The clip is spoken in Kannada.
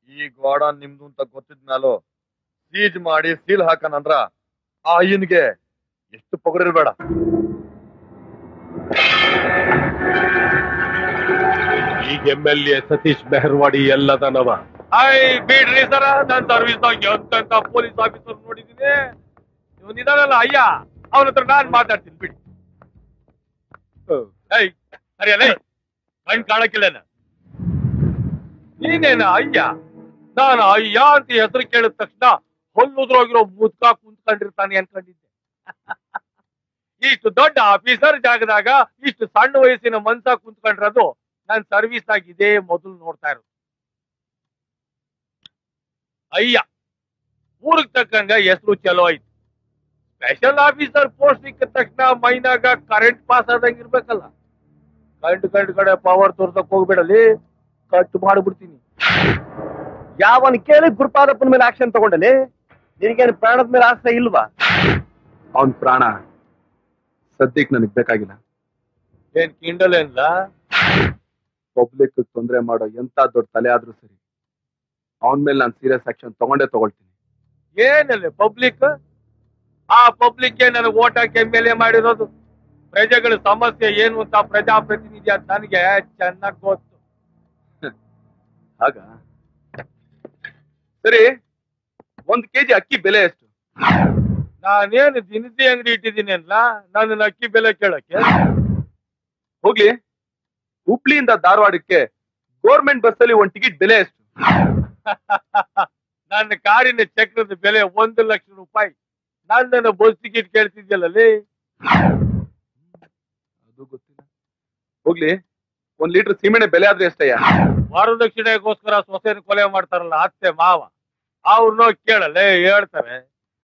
ಈ ಗೋಡನ್ ನಿಮ್ದು ಅಂತ ಗೊತ್ತಿದ್ಮೇಲೂ ಸೀಜ್ ಮಾಡಿ ಸೀಲ್ ಹಾಕನಂದ್ರ ಆ ಅಯ್ಯನ್ಗೆ ಎಷ್ಟು ಪೊಗರಿರ್ಬೇಡ ಈಗ M L A Satish Meharwadi ಎಲ್ಲದನವ ಐ ಬಿಡ್ರಿ ಸರ ನಾನ್ ಸರ್ವಿಸ್ ಎಂತೆಂತ ಪೊಲೀಸ್ ಆಫೀಸರ್ ನೋಡಿದೀನಿ ಇವನಿದಾನಲ್ಲ ಅಯ್ಯ ಅವನ ಹತ್ರ ನಾನ್ ಮಾತಾಡ್ತೀನಿ ಬಿಡಿ ಐ ಸರಿಯಲ್ಲ ಕಣ್ ಕಾಣಕ್ಕಿಲ್ಲ ನೀನೇನ ಅಯ್ಯ ನಾನು ಅಯ್ಯ ಅಂತ ಹೆಸರು ಕೇಳಿದ ತಕ್ಷಣ ಹೊಲ್ಲುದ್ರೋಗಿರೋ ಮುದ್ಕ ಕುಂತ್ಕೊಂಡಿರ್ತಾನೆ ಅನ್ಕೊಂಡಿದ್ದೆ ಇಷ್ಟು ದೊಡ್ಡ ಆಫೀಸರ್ ಜಾಗದಾಗ ಇಷ್ಟು ಸಣ್ಣ ವಯಸ್ಸಿನ ಮನ್ಸ ಕುಂತ್ಕೊಂಡ್ರದು ನಾನ್ ಸರ್ವಿಸ್ ಆಗಿ ಇದೇ ಮೊದಲು ನೋಡ್ತಾ ಇರೋದು ಅಯ್ಯ ಊರಿಗೆ ತಕ್ಕಂಗ ಹೆಸರು ಚಲೋ ಐತಿ ಸ್ಪೆಷಲ್ ಆಫೀಸರ್ ಪೋಸ್ಟ್ ಸಿಕ್ಕಿದ ತಕ್ಷಣ ಮೈನಾಗ ಕರೆಂಟ್ ಪಾಸ್ ಆದಂಗ ಇರ್ಬೇಕಲ್ಲ ಕಂಡು ಕಂಡು ಕಡೆ ಪವರ್ ತೋರ್ಸಕ್ ಹೋಗ್ಬೇಡಲಿ ಕಟ್ ಮಾಡ್ಬಿಡ್ತೀನಿ ಯಾವನ್ ಕೇಳಿ ಗುರುಪಾದಪ್ಪನ ಮೇಲೆ ಆಕ್ಷನ್ ತಗೊಂಡಲ್ಲಿ ನಿನಗೇನು ಪ್ರಾಣದ ಮೇಲೆ ಆಸೆ ಇಲ್ವಾ ಅವನ್ ಪ್ರಾಣ ಸದ್ಯಕ್ಕೆ ನನಗ್ ಬೇಕಾಗಿಲ್ಲ ಏನ್ ಕಿಂಡಲ್ ಏನ್ಲ ಪಬ್ಲಿಕ್ ತೊಂದರೆ ಮಾಡೋ ಎಂತ ದೊಡ್ಡ ತಲೆ ಆದ್ರೂ ಸರಿ ಅವನ್ ಮೇಲೆ ನಾನು ಸೀರಿಯಸ್ ಆಕ್ಷನ್ ತಗೊಂಡೇ ತಗೊಳ್ತೀನಿ ಏನಲ್ಲ ಪಬ್ಲಿಕ್ ಆ ಪಬ್ಲಿಕ್ ನನಗೆ ಓಟ್ ಹಾಕಿ ಎಮ್ ಎಲ್ ಎ ಮಾಡಿರೋದು ಪ್ರಜೆಗಳ ಸಮಸ್ಯೆ ಏನು ಅಂತ ಪ್ರಜಾಪ್ರತಿನಿಧಿ ಅಂತ ನನಗೆ ಚೆನ್ನಾಗಿ ಗೊತ್ತು ಆಗ ಸರಿ ಒಂದ್ ಕೆಜಿ ಅಕ್ಕಿ ಬೆಲೆ ಎಷ್ಟು ನಾನೇನು ದಿನಸಿ ಅಂಗಡಿ ಇಟ್ಟಿದ್ದೀನಿ ಅಲ್ಲ ನನ್ನ ಅಕ್ಕಿ ಬೆಲೆ ಕೇಳಕ್ಕೆ ಹೋಗ್ಲಿ ಹುಬ್ಳಿಯಿಂದ ಧಾರವಾಡಕ್ಕೆ ಗೋರ್ಮೆಂಟ್ ಬಸ್ ಅಲ್ಲಿ ಒಂದ್ ಟಿಕೆಟ್ ಬೆಲೆ ಎಷ್ಟು ನನ್ನ ಕಾರಿನ ಚಕ್ರದ ಬೆಲೆ ಒಂದು ಲಕ್ಷ ರೂಪಾಯಿ ನನ್ನ ಬಸ್ ಟಿಕೆಟ್ ಕೇಳ್ತಿದ್ಯಲ್ಲಲ್ಲಿ ಅದು ಗೊತ್ತಿಲ್ಲ ಹೋಗ್ಲಿ ಒಂದ್ ಲೀಟರ್ ಸೀಮೆಣ್ಣೆ ಬೆಲೆ ಆದ್ರೆ ಎಷ್ಟಯ್ಯ ವರದಕ್ಷಿಣೆಗೋಸ್ಕರ ಸೊಸೆನ ಕೊಲೆ ಮಾಡ್ತಾರಲ್ಲ ಅತ್ತೆ ಮಾವ ಅವ್ರನ್ನ ಕೇಳಲ್ಲ ಹೇಳ್ತಾರೆ